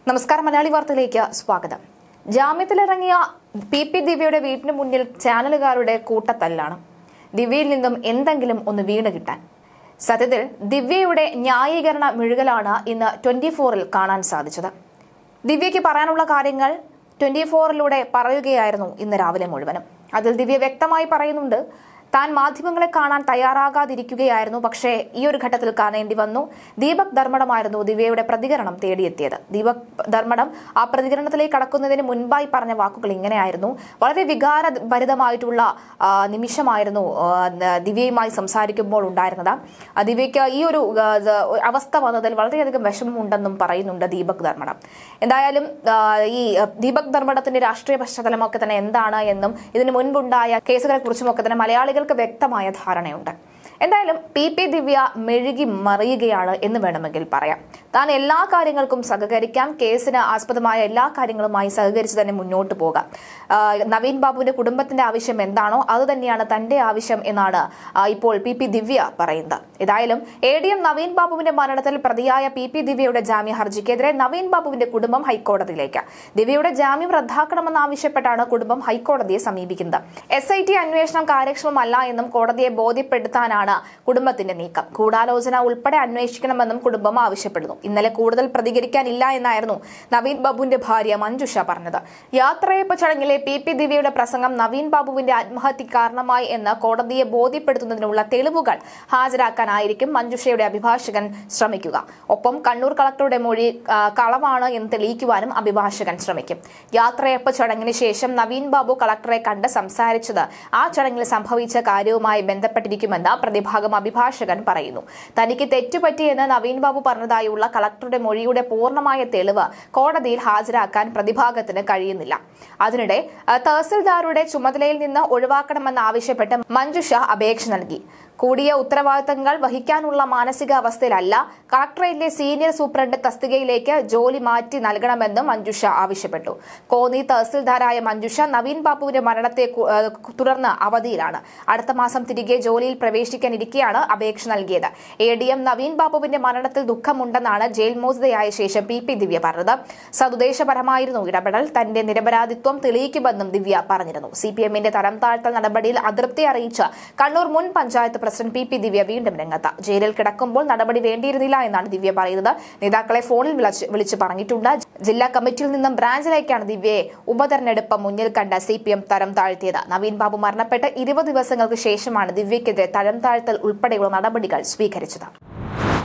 നമസ്കാരം മലയാളി വാർത്തയിലേക്ക് സ്വാഗതം ജാമ്യത്തിലിറങ്ങിയ പി പി ദിവ്യയുടെ വീടിന് മുന്നിൽ ചാനലുകാരുടെ കൂട്ടത്തല്ലാണ് ദിവ്യയിൽ നിന്നും എന്തെങ്കിലും ഒന്ന് വീണ് കിട്ടാൻ സത്യത്തിൽ ദിവ്യയുടെ ന്യായീകരണ മിഴുകലാണ് ഇന്ന് ട്വന്റി ഫോറിൽ കാണാൻ സാധിച്ചത് ദിവ്യയ്ക്ക് പറയാനുള്ള കാര്യങ്ങൾ ട്വന്റി ഫോറിലൂടെ പറയുകയായിരുന്നു ഇന്ന് രാവിലെ മുഴുവനും അതിൽ ദിവ്യ വ്യക്തമായി പറയുന്നുണ്ട് താൻ മാധ്യമങ്ങളെ കാണാൻ തയ്യാറാകാതിരിക്കുകയായിരുന്നു പക്ഷേ ഈ ഒരു ഘട്ടത്തിൽ കാണേണ്ടി വന്നു ദീപക് ധർമ്മടമായിരുന്നു ദിവ്യയുടെ പ്രതികരണം തേടിയെത്തിയത് ദീപക് ധർമ്മടം ആ പ്രതികരണത്തിലേക്ക് കടക്കുന്നതിന് മുൻപായി പറഞ്ഞ വാക്കുകൾ ഇങ്ങനെയായിരുന്നു വളരെ വികാരഭരിതമായിട്ടുള്ള ആ, നിമിഷമായിരുന്നു ആ, ദിവ്യയുമായി സംസാരിക്കുമ്പോൾ ഉണ്ടായിരുന്നത് ആ, ദിവ്യയ്ക്ക് ഈ ഒരു ആ, ഇത് അവസ്ഥ വന്നതിൽ വളരെയധികം വിഷമമുണ്ടെന്നും പറയുന്നുണ്ട് ദീപക് ധർമ്മടം എന്തായാലും ആ, ഈ ആ, ദീപക് ധർമ്മടത്തിന്റെ രാഷ്ട്രീയ പശ്ചാത്തലമൊക്കെ തന്നെ എന്താണ് എന്നും ഇതിനു മുൻപുണ്ടായ കേസുകളെ കുറിച്ചുമൊക്കെ തന്നെ മലയാളികൾക്ക് വ്യക്തമായ ധാരണയുണ്ട് എന്തായാലും പി പി ദിവ്യ മെഴുകി മറിയുകയാണ് എന്ന് വേണമെങ്കിൽ പറയാം താൻ എല്ലാ കാര്യങ്ങൾക്കും സഹകരിക്കാം കേസിന് ആസ്പദമായ എല്ലാ കാര്യങ്ങളുമായി സഹകരിച്ച് തന്നെ മുന്നോട്ട് പോകാം ആ, നവീൻ ബാബുവിന്റെ കുടുംബത്തിന്റെ ആവശ്യം എന്താണോ അത് തന്നെയാണ് തന്റെ ആവശ്യം എന്നാണ് ആ, ഇപ്പോൾ പി പി ദിവ്യ പറയുന്നത് ഏതായാലും എ ഡി എം നവീൻ ബാബുവിന്റെ മരണത്തിൽ പ്രതിയായ പി പി ദിവ്യയുടെ ജാമ്യ ഹർജിക്കെതിരെ നവീൻ ബാബുവിന്റെ കുടുംബം ഹൈക്കോടതിയിലേക്ക് ദിവ്യയുടെ ജാമ്യം റദ്ദാക്കണമെന്നാവശ്യപ്പെട്ടാണ് കുടുംബം ഹൈക്കോടതിയെ സമീപിക്കുന്നത് എസ് ഐ ടി അന്വേഷണം കാര്യക്ഷമമല്ല എന്നും കോടതിയെ ബോധ്യപ്പെടുത്താനാണ് കുടുംബത്തിന്റെ നീക്കം ഗൂഢാലോചന ഉൾപ്പെടെ അന്വേഷിക്കണമെന്നും കുടുംബം ആവശ്യപ്പെടുന്നു ഇന്നലെ കൂടുതൽ പ്രതികരിക്കാനില്ല എന്നായിരുന്നു നവീൻ ബാബുവിന്റെ ഭാര്യ മഞ്ജുഷ പറഞ്ഞത് യാത്രയപ്പ് ചടങ്ങിലെ പി പി ദിവ്യയുടെ പ്രസംഗം നവീൻ ബാബുവിന്റെ ആത്മഹത്യ കാരണമായി എന്ന് കോടതിയെ ബോധ്യപ്പെടുത്തുന്നതിനുള്ള തെളിവുകൾ ഹാജരാക്കാനായിരിക്കും മഞ്ജുഷയുടെ അഭിഭാഷകൻ ശ്രമിക്കുക ഒപ്പം കണ്ണൂർ കളക്ടറുടെ മൊഴി ആ, കളവാണ് എന്ന് തെളിയിക്കുവാനും അഭിഭാഷകൻ ശ്രമിക്കും യാത്രയപ്പ് ചടങ്ങിന് ശേഷം നവീൻ ബാബു കളക്ടറെ കണ്ട് സംസാരിച്ചത് ആ ചടങ്ങിൽ സംഭവിച്ച കാര്യവുമായി ബന്ധപ്പെട്ടിരിക്കുമെന്ന് പ്രതിഭാഗം അഭിഭാഷകൻ പറയുന്നു തനിക്ക് തെറ്റുപറ്റിയെന്ന് നവീൻ ബാബു പറഞ്ഞതായുള്ള കളക്ടറുടെ മൊഴിയുടെ പൂർണ്ണമായ തെളിവ് കോടതിയിൽ ഹാജരാക്കാൻ പ്രതിഭാഗത്തിന് കഴിയുന്നില്ല അതിനിടെ ആ, തഹസിൽദാരുടെ ചുമതലയിൽ നിന്ന് ഒഴിവാക്കണമെന്ന് ആവശ്യപ്പെട്ട് മഞ്ജുഷ അപേക്ഷ നൽകി കൂടിയ ഉത്തരവാദിത്തങ്ങൾ വഹിക്കാനുള്ള മാനസികാവസ്ഥയിലല്ല കളക്ടറേറ്റിലെ സീനിയർ സൂപ്രണ്ട് തസ്തികയിലേക്ക് ജോലി മാറ്റി നൽകണമെന്നും മഞ്ജുഷ ആവശ്യപ്പെട്ടു കോന്നി തഹസിൽദാരായ മഞ്ജുഷ നവീൻ ബാബുവിന്റെ മരണത്തെ കു- ഏഹ് തുടർന്ന് അവധിയിലാണ് അടുത്ത മാസം തിരികെ ജോലിയിൽ പ്രവേശിക്കാനിരിക്കെയാണ് അപേക്ഷ നൽകിയത് എ ഡി എം നവീൻ ബാബുവിന്റെ മരണത്തിൽ ദുഃഖമുണ്ടെന്നാണ് ജയിൽ മോചിതയായ ശേഷം പി പി ദിവ്യ പറഞ്ഞത് സതുദ്ദേശപരമായിരുന്നു ഇടപെടൽ തന്റെ നിരപരാധിത്വം തെളിയിക്കുമെന്നും ദിവ്യ പറഞ്ഞിരുന്നു സി പി എമ്മിന്റെ തരം താഴ്ത്തൽ നടപടിയിൽ അതൃപ്തി അറിയിച്ച് കണ്ണൂർ മുൻ panchayat president P P Divya വീണ്ടും രംഗത്ത് ജയിലിൽ കിടക്കുമ്പോൾ നടപടി വേണ്ടിയിരുന്നില്ല എന്നാണ് ദിവ്യ പറയുന്നത് നേതാക്കളെ ഫോണിൽ വിളിച്ച് വിളിച്ച് പറഞ്ഞിട്ടുണ്ട് ജില്ലാ കമ്മിറ്റിയിൽ നിന്നും ബ്രാഞ്ചിലേക്കാണ് ദിവ്യയെ ഉപതെരഞ്ഞെടുപ്പ് മുന്നിൽ കണ്ട സി പി എം തരം താഴ്ത്തിയത് നവീൻ ബാബു മരണപ്പെട്ട് ഇരുപത് ദിവസങ്ങൾക്ക് ശേഷമാണ് ദിവ്യക്കെതിരെ തരം താഴ്ത്തൽ ഉൾപ്പെടെയുള്ള നടപടികൾ സ്വീകരിച്ചത്